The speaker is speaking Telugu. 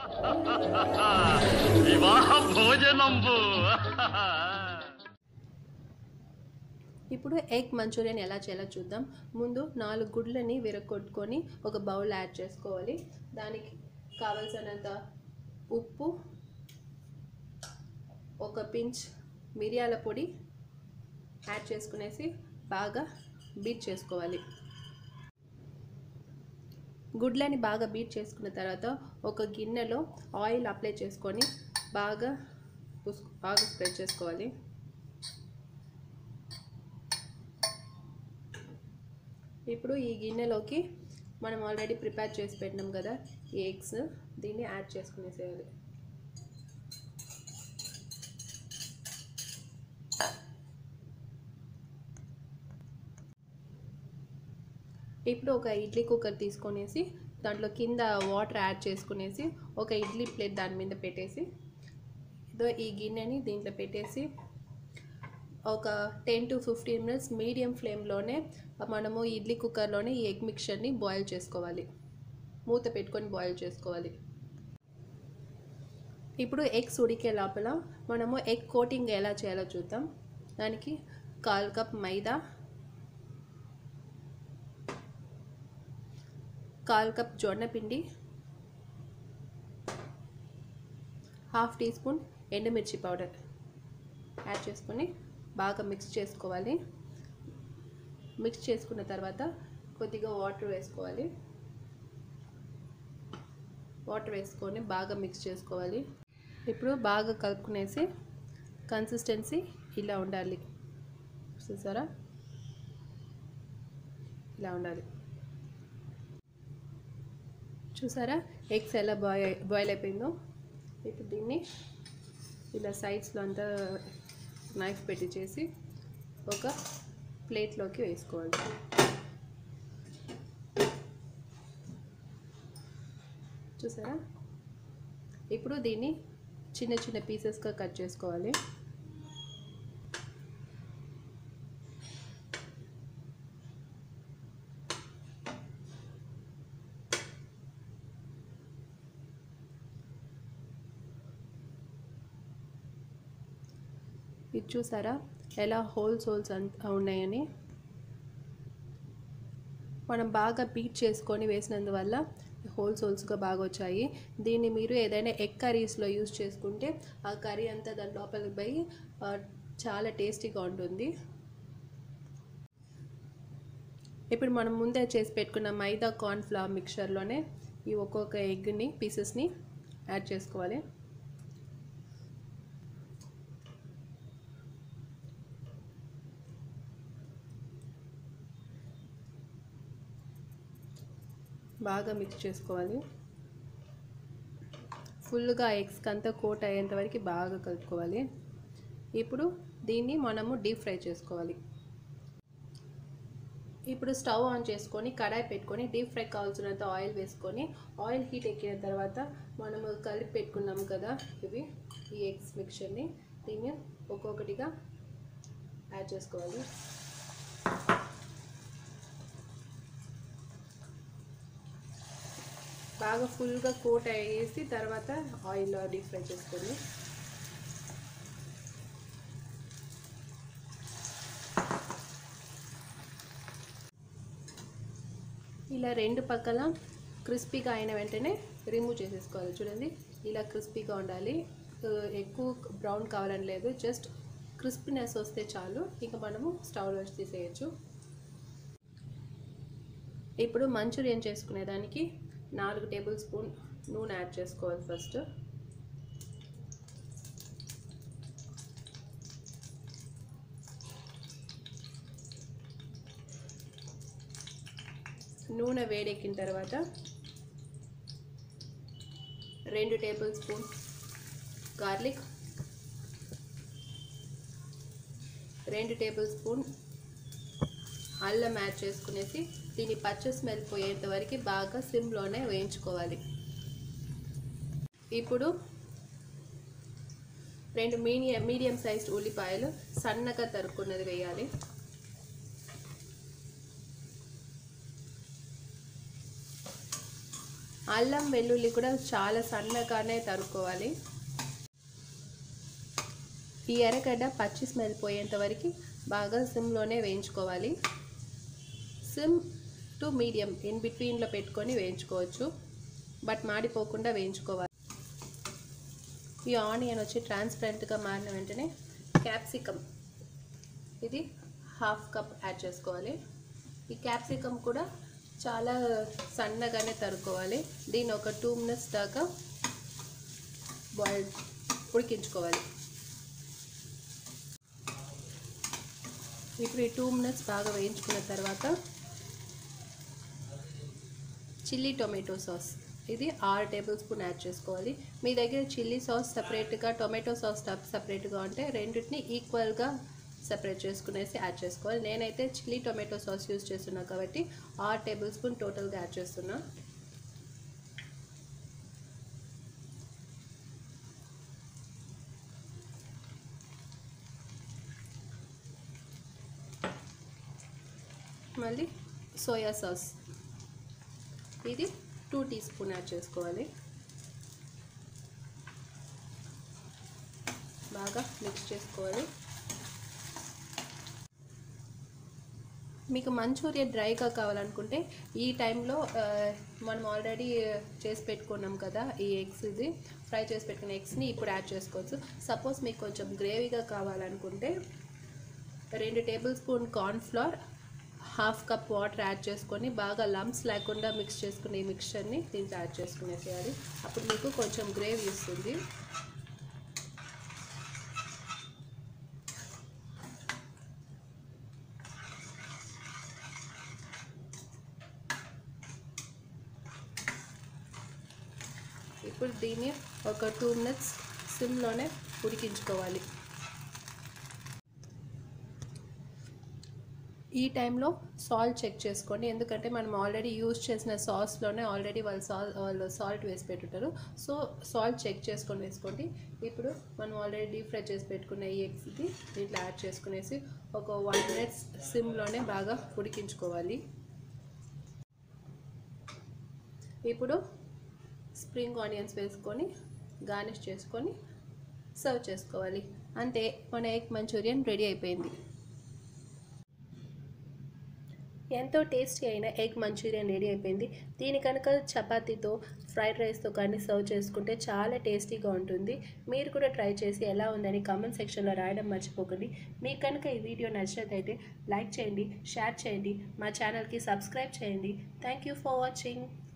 వివాహ భోజనంబు ఇప్పుడు ఎగ్ మంచూరియన్ ఎలా చేయాలో చూద్దాం ముందు నాలుగు గుడ్లని విరగొట్టుకొని ఒక బౌల్ యాడ్ చేసుకోవాలి దానికి కావలసినంత ఉప్పు ఒక పించ్ మిరియాల పొడి యాడ్ చేసుకునేసి బాగా బీట్ చేసుకోవాలి గుడ్లని బాగా బీట్ చేసుకున్న తర్వాత ఒక గిన్నెలో ఆయిల్ అప్లై చేసుకొని బాగా పుస్- బాగా స్ప్రెడ్ చేసుకోవాలి ఇప్పుడు ఈ గిన్నెలోకి మనం ఆల్రెడీ ప్రిపేర్ చేసి పెట్టినాం కదా ఈ ఎగ్స్ దీన్ని యాడ్ చేసుకునేసేయాలి ఇప్పుడు ఒక ఇడ్లీ కుక్కర్ తీసుకొనేసి దాంట్లో కింద వాటర్ యాడ్ చేసుకునేసి ఒక ఇడ్లీ ప్లేట్ దాని మీద పెట్టేసి ఇదో ఈ గిన్నెని దీంట్లో పెట్టేసి ఒక ten to fifteen minutes medium ఫ్లేమ్లోనే మనము ఇడ్లీ కుక్కర్లోనే ఈ ఎగ్ మిక్చర్ని బాయిల్ చేసుకోవాలి మూత పెట్టుకొని బాయిల్ చేసుకోవాలి ఇప్పుడు ఎగ్స్ ఉడికే లోపల మనము ఎగ్ కోటింగ్ ఎలా చేయాలో చూద్దాం దానికి కాల్ కప్ మైదా కాల్ కప్ జొన్న పిండి హాఫ్ టీ స్పూన్ ఎండుమిర్చి పౌడర్ యాడ్ చేసుకొని బాగా మిక్స్ చేసుకోవాలి మిక్స్ చేసుకున్న తర్వాత కొద్దిగా వాటర్ వేసుకోవాలి వాటర్ వేసుకొని బాగా మిక్స్ చేసుకోవాలి ఇప్పుడు బాగా కలుపుకునేసి కన్సిస్టెన్సీ ఇలా ఉండాలి చూసారా ఇలా ఉండాలి చూసారా ఎగ్స్ ఎలా బాయ్ బాయిల్ అయిపోయిందో ఇప్పుడు దీన్ని ఇలా సైడ్స్లో అంతా నైఫ్ పెట్టి చేసి ఒక ప్లేట్లోకి వేసుకోవాలి చూసారా ఇప్పుడు దీన్ని చిన్న చిన్న పీసెస్గా కట్ చేసుకోవాలి ఇది చూసారా ఎలా హోల్స్ హోల్స్ అంత ఉన్నాయని మనం బాగా బీట్ చేసుకొని వేసినందువల్ల హోల్స్ హోల్స్గా బాగా వచ్చాయి దీన్ని మీరు ఏదైనా ఎగ్ కర్రీస్లో యూజ్ చేసుకుంటే ఆ కర్రీ అంతా దాని లోపలికి పోయి ఆ, చాలా టేస్టీగా ఉంటుంది ఇప్పుడు మనం ముందే చేసి పెట్టుకున్న మైదా కార్న్ ఫ్లవర్ మిక్చర్లోనే ఈ ఒక్కొక్క ఎగ్ని పీసెస్ని యాడ్ చేసుకోవాలి బాగా మిక్స్ చేసుకోవాలి ఫుల్గా ఎగ్స్కి అంతా కోట్ అయ్యేంత వరకు బాగా కలుపుకోవాలి ఇప్పుడు దీన్ని మనము డీప్ ఫ్రై చేసుకోవాలి ఇప్పుడు స్టవ్ ఆన్ చేసుకొని కడాయి పెట్టుకొని డీప్ ఫ్రై కావాల్సినంత ఆయిల్ వేసుకొని ఆయిల్ హీట్ ఎక్కిన తర్వాత మనము కలిపి పెట్టుకున్నాము కదా ఇవి ఈ ఎగ్స్ మిక్చర్ని దీన్ని ఒక్కొక్కటిగా యాడ్ చేసుకోవాలి బాగా ఫుల్గా కోట్ వేసి తర్వాత ఆయిల్లో డీప్ ఫ్రై చేసుకోండి ఇలా రెండు పక్కల క్రిస్పీగా అయిన వెంటనే రిమూవ్ చేసేసుకోవాలి చూడండి ఇలా క్రిస్పీగా ఉండాలి ఆ, ఎక్కువ బ్రౌన్ కావాలని లేదు జస్ట్ క్రిస్పీనెస్ వస్తే చాలు ఇక మనము స్టవ్లో తీసేయచ్చు ఇప్పుడు మంచూరియన్ చేసుకునేదానికి నాలుగు టేబుల్ స్పూన్ నూనె యాడ్ చేసుకోవాలి ఫస్ట్ నూనె వేడెక్కిన తర్వాత రెండు టేబుల్ స్పూన్ గార్లిక్ రెండు టేబుల్ స్పూన్ అల్లం యాడ్ చేసుకునేసి దీని పచ్చ స్మెల్ పోయేంత వరకు బాగా సిమ్లోనే వేయించుకోవాలి ఇప్పుడు రెండు మీడియం మీడియం సైజ్ ఉల్లిపాయలు సన్నగా తరుక్కున్నది వేయాలి అల్లం వెల్లుల్లి కూడా చాలా సన్నగానే తరుక్కోవాలి ఈ ఎర్రగడ్డ పచ్చి స్మెల్ పోయేంత వరకు బాగా సిమ్లోనే వేయించుకోవాలి సిమ్ టు మీడియం ఇన్ బిట్వీన్లో పెట్టుకొని వేయించుకోవచ్చు బట్ మాడిపోకుండా వేయించుకోవాలి ఈ ఆనియన్ వచ్చి ట్రాన్స్పరెంట్గా మారిన వెంటనే క్యాప్సికమ్ ఇది హాఫ్ కప్ యాడ్ చేసుకోవాలి ఈ క్యాప్సికమ్ కూడా చాలా సన్నగానే తరుక్కోవాలి దీన్ని ఒక టూ మినిట్స్ దాకా బాయిల్ ఉడికించుకోవాలి ఇప్పుడు ఈ టూ మినిట్స్ బాగా వేయించుకున్న తర్వాత చిల్లీ టొమాటో సాస్ ఇది ఆరు టేబుల్ స్పూన్ యాడ్ చేసుకోవాలి మీ దగ్గర చిల్లీ సాస్ సపరేట్గా టొమాటో సాస్ సపరేట్గా ఉంటే రెండింటిని ఈక్వల్గా సపరేట్ చేసుకునేసి యాడ్ చేసుకోవాలి నేనైతే చిల్లీ టొమాటో సాస్ యూస్ చేస్తున్నా కాబట్టి ఆరు టేబుల్ స్పూన్ టోటల్గా యాడ్ చేస్తున్నా మళ్ళీ సోయా సాస్ ఇది టూ టీ స్పూన్ యాడ్ చేసుకోవాలి బాగా మిక్స్ చేసుకోవాలి మీకు మంచూరియా డ్రైగా కావాలనుకుంటే ఈ టైంలో ఆ, మనం ఆల్రెడీ చేసి పెట్టుకున్నాం కదా ఈ ఎగ్స్ ఇది ఫ్రై చేసి పెట్టుకున్న ఎగ్స్ని ఇప్పుడు యాడ్ చేసుకోవచ్చు సపోజ్ మీకు కొంచెం గ్రేవీగా కావాలనుకుంటే రెండు tablespoon cornflour half cup water add చేసుకొని బాగా లంప్స్ లేకుండా మిక్స్ చేసుకునే ఈ మిక్చర్ని దీంట్లో యాడ్ చేసుకునేసేయాలి అప్పుడు మీకు కొంచెం గ్రేవీ ఇస్తుంది ఇప్పుడు దీన్ని ఒక టూ మినిట్స్ సిమ్లోనే ఉడికించుకోవాలి ఈ టైంలో సాల్ట్ చెక్ చేసుకోండి ఎందుకంటే మనం ఆల్రెడీ యూజ్ చేసిన సాస్లోనే ఆల్రెడీ వాళ్ళు సాల్ వాళ్ళు సాల్ట్ వేసి పెట్టుంటారు సో సాల్ట్ చెక్ చేసుకొని వేసుకోండి ఇప్పుడు మనం ఆల్రెడీ డీప్ ఫ్రై చేసి పెట్టుకున్న ఈ ఎగ్స్ది దీంట్లో యాడ్ చేసుకునేసి ఒక వన్ మినిట్స్ సిమ్లోనే బాగా ఉడికించుకోవాలి ఇప్పుడు స్ప్రింగ్ ఆనియన్స్ వేసుకొని గార్నిష్ చేసుకొని సర్వ్ చేసుకోవాలి అంతే మన ఎగ్ మంచూరియన్ రెడీ అయిపోయింది ఎంతో టేస్టీ అయిన ఎగ్ మంచూరియన్ రెడీ అయిపోయింది దీని కనుక చపాతీతో ఫ్రైడ్ రైస్తో కానీ సర్వ్ చేసుకుంటే చాలా టేస్టీగా ఉంటుంది మీరు కూడా ట్రై చేసి ఎలా ఉందని కామెంట్ సెక్షన్లో రాయడం మర్చిపోకండి మీకు కనుక ఈ వీడియో నచ్చినట్లయితే లైక్ చేయండి షేర్ చేయండి మా ఛానల్కి సబ్స్క్రైబ్ చేయండి థ్యాంక్ యూ ఫర్ వాచింగ్